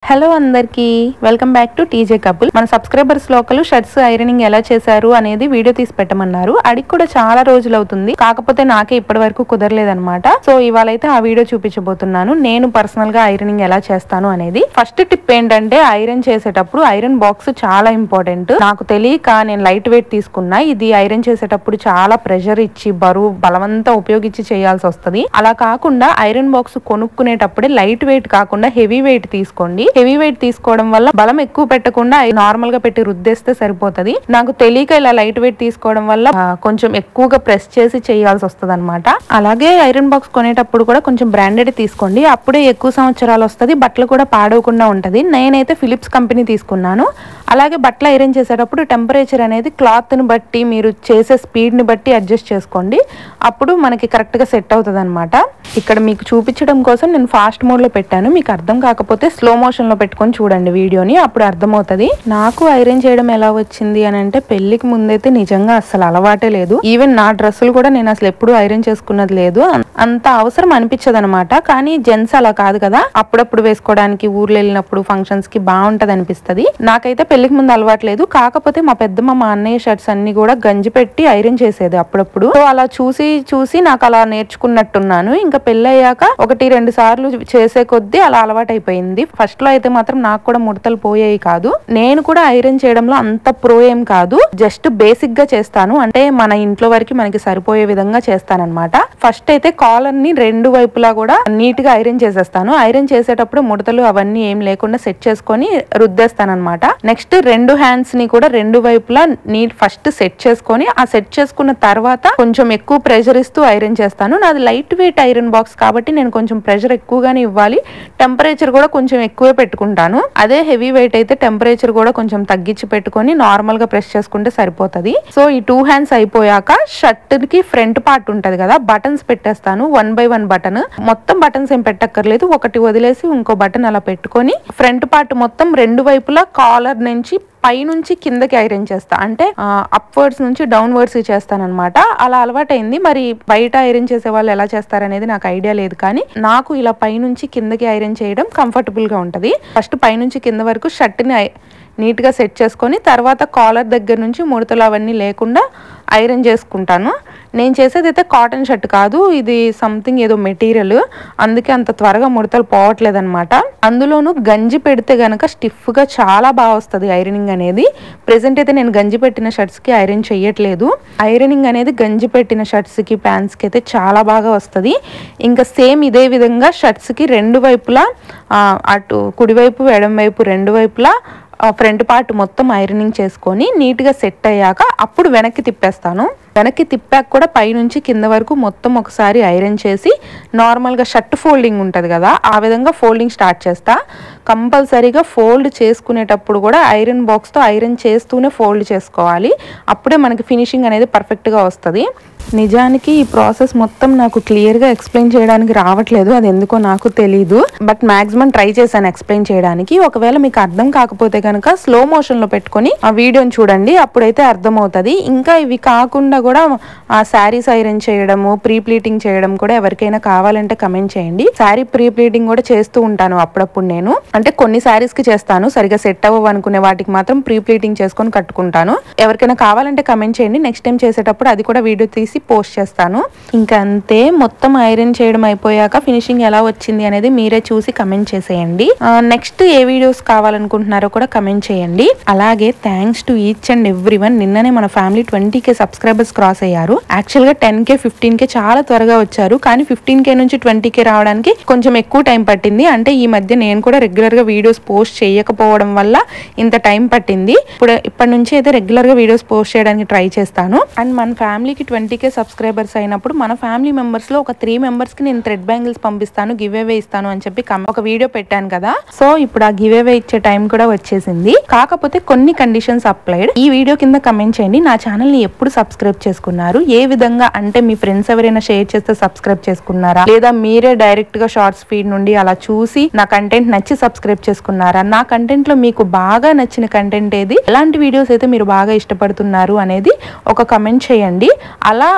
hello అందరికి welcome back to TJ couple మన subscribers లోకలు షర్ట్స్ ఐరనింగ్ ఎలా చేశారు అనేది వీడియో తీసి పెట్టమన్నారు అడిగి కూడా చాలా రోజులు అవుతుంది కాకపోతే నాకే ఇప్పటి వరకు కుదరలేదన్నమాట సో ఇవాళ అయితే ఆ వీడియో చూపించబోతున్నాను నేను పర్సనల్ గా ఐరనింగ్ ఎలా చేస్తాను అనేది ఫస్ట్ టిప్ ఏంటంటే ఐరన్ చేసేటప్పుడు ఐరన్ బాక్స్ చాలా ఇంపార్టెంట్ నాకు తెలియక నేను లైట్ వెయిట్ తీసుకున్నా ఇది ఐరన్ చేసేటప్పుడు చాలా ప్రెషర్ ఇచ్చి బరువు బలవంతా ఉపయోగించి చేయాల్సి వస్తది అలా కాకుండా ఐరన్ బాక్స్ కొనుక్కునేటప్పుడే లైట్ వెయిట్ కాకుండా హెవీ వెయిట్ తీసుకోండి హెవీ వెయిట్ తీసుకోవడం వల్ల బలం ఎక్కువ పెట్టకుండా నార్మల్ గా పెట్టి రుద్దేస్తే సరిపోతది నాకు తెలియక ఇలా లైట్ వెయిట్ తీసుకోవడం వల్ల ఆ, కొంచెం ఎక్కువగా ప్రెస్ చేసి చేయాల్సి వస్తుంది అనమాట అలాగే ఐరన్ బాక్స్ కొనేటప్పుడు కూడా కొంచెం బ్రాండెడ్ తీసుకోండి అప్పుడే ఎక్కువ సంవత్సరాలు వస్తది బట్టలు కూడా పాడవకుండా ఉంటది నేనైతే ఫిలిప్స్ కంపెనీ తీసుకున్నాను అలాగే బట్టలు ఐరన్ చేసేటప్పుడు టెంపరేచర్ అనేది క్లాత్ ని బట్టి మీరు చేసే స్పీడ్ ని బట్టి అడ్జస్ట్ చేసుకోండి అప్పుడు మనకి కరెక్ట్ గా సెట్ అవుతుంది అనమాట ఇక్కడ మీకు చూపించడం కోసం నేను ఫాస్ట్ మోడ్ లో పెట్టాను మీకు అర్థం కాకపోతే స్లో మోషన్ లో పెట్టుకొని చూడండి వీడియోని అప్పుడు అర్థమవుతది నాకు ఐరన్ చేయడం ఎలా వచ్చింది అని అంటే పెళ్లికి ముందైతే నిజంగా అసలు అలవాటే లేదు ఈవెన్ నా డ్రెస్సులు కూడా నేను అసలు ఎప్పుడు ఐరన్ చేసుకున్నది లేదు అం- అంత అవసరం అనిపించదు అనమాట కానీ జెంట్స్ అలా కాదు కదా అప్పుడప్పుడు వేసుకోవడానికి ఊర్లో వెళ్ళినప్పుడు ఫంక్షన్స్ కి బాగుంటది అనిపిస్తది నాకైతే పెళ్లికి ముందు అలవాటు లేదు కాకపోతే మా పెద్దమ్మ మా అన్నయ్య షర్ట్స్ అన్ని కూడా గంజి పెట్టి ఐరన్ చేసేది అప్పుడప్పుడు సో అలా చూసి చూసి నాకు అలా నేర్చుకున్నట్టున్నాను ఇంకా పెళ్ళయ్యాక ఒకటి రెండు సార్లు చేసే కొద్దీ అలా అలవాటు అయిపోయింది ఫస్ట్ లో అయితే మాత్రం నాకు కూడా ముడతలు పోయేవి కాదు నేను కూడా ఐరన్ చేయడంలో అంత ప్రో ఏం కాదు జస్ట్ బేసిక్ గా చేస్తాను అంటే మన ఇంట్లో వరకు మనకి సరిపోయే విధంగా చేస్తానన్నమాట ఫస్ట్ అయితే కాలర్ ని రెండు వైపులా కూడా నీట్ గా ఐరన్ చేసేస్తాను ఐరన్ చేసేటప్పుడు ముడతలు అవన్నీ ఏం లేకుండా సెట్ చేసుకొని రుద్దేస్తాను అనమాట నెక్స్ట్ రెండు హ్యాండ్స్ ని కూడా రెండు వైపులా నీట్ ఫస్ట్ సెట్ చేసుకొని ఆ సెట్ చేసుకున్న తర్వాత కొంచెం ఎక్కువ ప్రెషర్ ఇస్తూ ఐరన్ చేస్తాను నాది లైట్ వెయిట్ ఐరన్ బాక్స్ కాబట్టి నేను కొంచెం ప్రెషర్ ఎక్కువగానే ఇవ్వాలి టెంపరేచర్ కూడా కొంచెం ఎక్కువే పెట్టుకుంటాను అదే హెవీ వెయిట్ అయితే టెంపరేచర్ కూడా కొంచెం తగ్గించి పెట్టుకొని నార్మల్ గా ప్రెస్ చేసుకుంటే సరిపోతది సో ఈ టూ హ్యాండ్స్ అయిపోయాక షర్ట్ కి ఫ్రంట్ పార్ట్ ఉంటది కదా బటన్స్ పెట్టేస్తాను వన్ బై వన్ బటన్ మొత్తం బటన్స్ ఏం పెట్టక్కర్లేదు ఒకటి వదిలేసి ఇంకో బటన్ అలా పెట్టుకొని ఫ్రంట్ పార్ట్ మొత్తం రెండు వైపులా కాలర్ నుంచి పైనుంచి కిందకి ఐరన్ చేస్తా అంటే అప్వర్డ్స్ నుంచి డౌన్వర్డ్స్ చేస్తాను అనమాట అలా అలవాటైంది మరి బయట ఐరన్ చేసే వాళ్ళు ఎలా చేస్తారనేది నాకు ఐడియా లేదు కానీ నాకు ఇలా పైనుంచి కిందకి ఐరన్ చేయడం కంఫర్టబుల్ గా ఉంటది ఫస్ట్ పైనుంచి కింద వరకు షర్ట్ ని నీట్ గా సెట్ చేసుకొని తర్వాత కాలర్ దగ్గర నుంచి ముడతలు అవన్నీ లేకుండా ఐరన్ చేసుకుంటాను నేను చేసేది అయితే కాటన్ షర్ట్ కాదు ఇది సంథింగ్ ఏదో మెటీరియల్ అందుకే అంత త్వరగా ముడతలు పోవట్లేదు అనమాట అందులోనూ గంజి పెడితే గనక స్టిఫ్ గా చాలా బాగా వస్తుంది ఐరనింగ్ అనేది ప్రెసెంట్ అయితే నేను గంజి పెట్టిన షర్ట్స్ కి ఐరన్ చేయట్లేదు ఐరనింగ్ అనేది గంజి పెట్టిన షర్ట్స్ కి ప్యాంట్స్ కి అయితే చాలా బాగా వస్తుంది ఇంకా సేమ్ ఇదే విధంగా షర్ట్స్ కి రెండు వైపులా ఆ, అటు కుడివైపు ఎడం వైపు రెండు వైపులా ఫ్రంట్ పార్ట్ మొత్తం ఐరనింగ్ చేసుకొని నీట్గా సెట్ అయ్యాక అప్పుడు వెనక్కి తిప్పేస్తాను వెనక్కి తిప్పాక కూడా పైనుంచి కింద వరకు మొత్తం ఒకసారి ఐరన్ చేసి నార్మల్గా షర్ట్ ఫోల్డింగ్ ఉంటుంది కదా ఆ విధంగా ఫోల్డింగ్ స్టార్ట్ చేస్తా కంపల్సరీగా ఫోల్డ్ చేసుకునేటప్పుడు కూడా ఐరన్ బాక్స్తో ఐరన్ చేస్తూనే ఫోల్డ్ చేసుకోవాలి అప్పుడే మనకి ఫినిషింగ్ అనేది పర్ఫెక్ట్గా వస్తుంది నిజానికి ఈ ప్రాసెస్ మొత్తం నాకు క్లియర్గా ఎక్స్ప్లెయిన్ చేయడానికి రావట్లేదు అది ఎందుకో నాకు తెలీదు బట్ మాక్సిమం ట్రై చేశాను ఎక్స్ప్లెయిన్ చేయడానికి ఒకవేళ మీకు అర్థం కాకపోతే కనుక స్లో మోషన్ లో పెట్టుకొని ఆ వీడియోని చూడండి అప్పుడైతే అర్థమవుతుంది ఇంకా ఇవి కాకుండా కూడా ఆ శారీస్ ఐరన్ చేయడము ప్రీ ప్లీటింగ్ చేయడం కూడా ఎవరికైనా కావాలంటే కమెంట్ చేయండి శారీ ప్రీ ప్లీటింగ్ కూడా చేస్తూ ఉంటాను అప్పుడప్పుడు నేను అంటే కొన్ని శారీస్ కి చేస్తాను సరిగా సెట్ అవ్వవు అనుకునే వాటికి మాత్రం ప్రీ ప్లీటింగ్ చేసుకొని కట్టుకుంటాను ఎవరికైనా కావాలంటే కమెంట్ చేయండి నెక్స్ట్ టైం చేసేటప్పుడు అది కూడా వీడియో తీసి పోస్ట్ చేస్తాను ఇంకా అంతే మొత్తం ఐరన్ చేయడం అయిపోయాక ఫినిషింగ్ ఎలా వచ్చింది అనేది మీరే చూసి కమెంట్ చేసేయండి నెక్స్ట్ ఏ వీడియోస్ కావాలనుకుంటున్నారో కూడా కమెంట్ చేయండి అలాగే thanks to each and every one నిన్ననే మన family twenty K subscribers cross అయ్యారు యాక్చువల్ గా టెన్ కే ఫిఫ్టీన్ కే చాలా త్వరగా వచ్చారు కానీ ఫిఫ్టీన్ కే నుంచి ట్వంటీ కే రావడానికి కొంచెం ఎక్కువ టైం పట్టింది అంటే ఈ మధ్య నేను కూడా రెగ్యులర్ గా వీడియోస్ పోస్ట్ చేయకపోవడం వల్ల ఇంత టైం పట్టింది ఇప్పుడు ఇప్పటి నుంచి అయితే రెగ్యులర్ గా వీడియోస్ పోస్ట్ చేయడానికి ట్రై చేస్తాను అండ్ మన ఫ్యామిలీకి ట్వంటీ కే సబ్స్క్రైబర్స్ అయినప్పుడు మన ఫ్యామిలీ మెంబర్స్ లో ఒక త్రీ మెంబర్స్ కి నేను థ్రెడ్ బ్యాంగిల్స్ పంపిస్తాను గివ్ అవే ఇస్తాను అని చెప్పి కమ్- ఒక వీడియో పెట్టాను కదా సో ఇప్పుడు ఆ గివ్ అవే ఇచ్చే టైం కూడా వచ్చేసింది కాకపోతే కొన్ని కండిషన్స్ అప్లైడ్ ఈ వీడియో కింద కమెంట్ చేయండి నా ఛానల్ ని ఎప్పుడు సబ్స్క్రైబ్ చేసుకున్నారు ఏ విధంగా అంటే మీ ఫ్రెండ్స్ ఎవరైనా షేర్ చేస్తే సబ్స్క్రైబ్ చేసుకున్నారా లేదా మీరే డైరెక్ట్ గా షార్ట్స్ ఫీడ్ నుండి అలా చూసి నా కంటెంట్ నచ్చి సబ్స్క్రైబ్ చేసుకున్నారా నా కంటెంట్ లో మీకు బాగా నచ్చిన కంటెంట్ ఏది ఎలాంటి వీడియోస్ అయితే మీరు బాగా ఇష్టపడుతున్నారు అనేది ఒక కమెంట్ చేయండి అలా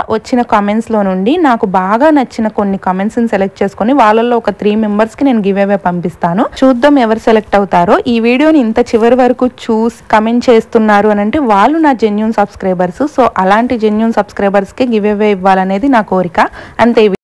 వచ్చిన కామెంట్స్ లో నుండి నాకు బాగా నచ్చిన కొన్ని కామెంట్స్ ని సెలెక్ట్ చేసుకొని వాళ్ళల్లో ఒక త్రీ మెంబర్స్ కి నేను గివ్ అవే పంపిస్తాను చూద్దాం ఎవరు సెలెక్ట్ అవుతారో ఈ వీడియోని ఇంత చివరి వరకు చూసి కమెంట్ చేస్తున్నారు అని అంటే వాళ్ళు నా జెన్యున్ సబ్స్క్రైబర్స్ సో అలాంటి జెన్యున్ సబ్స్క్రైబర్స్ కి గివ్ అవే ఇవ్వాలనేది నా కోరిక అంతే